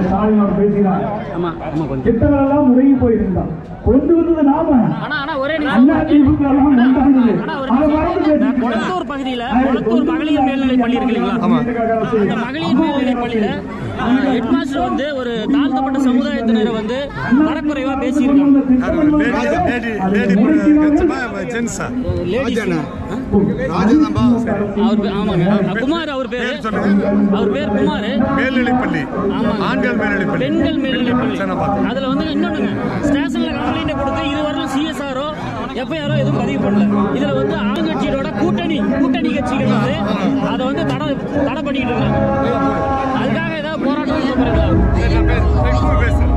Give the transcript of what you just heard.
ஸ்டாலின் அவர் பேசினார் ஆமா ஆமா கொஞ்சம் திட்டங்கள் எல்லாம் முடங்கி போயிருந்தான் கொண்டு வந்தது நாம ஆனா ஆனா ஒரே அண்ணா நிமிஷம் திமுக எல்லாம் உண்டானது ஆனா ஒரு அதை மறந்து நிமிஷம். பேசிட்டு கொளத்தூர் பகுதியில கொளத்தூர் மகளிர் மேல்நிலை பள்ளி இருக்கு இல்லைங்களா அந்த மகளிர் மேல்நிலை பள்ளியில ஹெட் மாஸ்டர் வந்து ஒரு தாழ்த்தப்பட்ட சமுதாயத்தினரை வந்து தரக்குறைவா பேசியிருக்காங்க அவர் பே- ஆமாங்க குமார் அவர் பேரு அவர் பேர் குமார் மேல்நிலைப்பள்ளி ஆமாங்க. ஆண்கள் மேல்நிலைப்பள்ளி பெண்கள் மேல்நிலைப்பள்ளி சரி, நான் பார்த்தேன். அதுல வந்து இன்னொன்னுங்க ஸ்டேஷன்ல கம்ப்ளைண்ட் கொடுத்து இது வரலும் சிஎஸ்ஆரோ எஃப்ஐஆரோ எதுவும் பதிவு பண்ணல இதுல வந்து ஆளுங்கட்சியோட கூட்டணி கூட்டணி கட்சிகள் வந்து அதை வந்து தடை தடை பண்ணிக்கிட்டு இருக்காங்க அதுக்காக ஏதாவது போராட்டம் பண்ண போறீங்களா பேசுறேன்